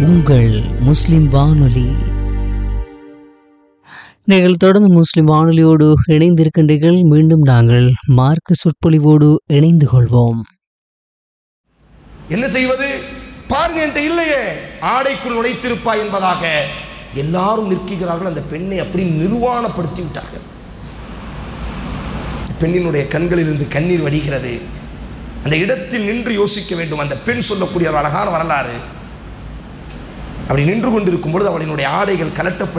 உங்கள் முஸ்லிம் வானொலி நீங்கள் தொடர்ந்து முஸ்லிம் வானொலியோடு இணைந்திருக்கின்றீர்கள் மீண்டும் நாங்கள் மார்க்க சொற்பொழிவோடு இணைந்து கொள்வோம் என்ன செய்வது பாருங்க என்கிட்ட இல்லையே ஆடைக்குள் நுழைத்திருப்பாய் என்பதாக எல்லாரும் நிற்கிறார்கள் அந்த பெண்ணை அப்படி நிர்வாணப்படுத்தி விட்டார்கள் பெண்ணினுடைய கண்களிலிருந்து கண்ணீர் வடிகிறது அந்த இடத்தில் நின்று யோசிக்க வேண்டும் அந்த பெண் சொல்லக்கூடிய ஒரு அழகான வரலாறு அப்படி நின்று கொண்டிருக்கும் பொழுது அவளினுடைய ஆடைகள் கலட்டப்பட்டு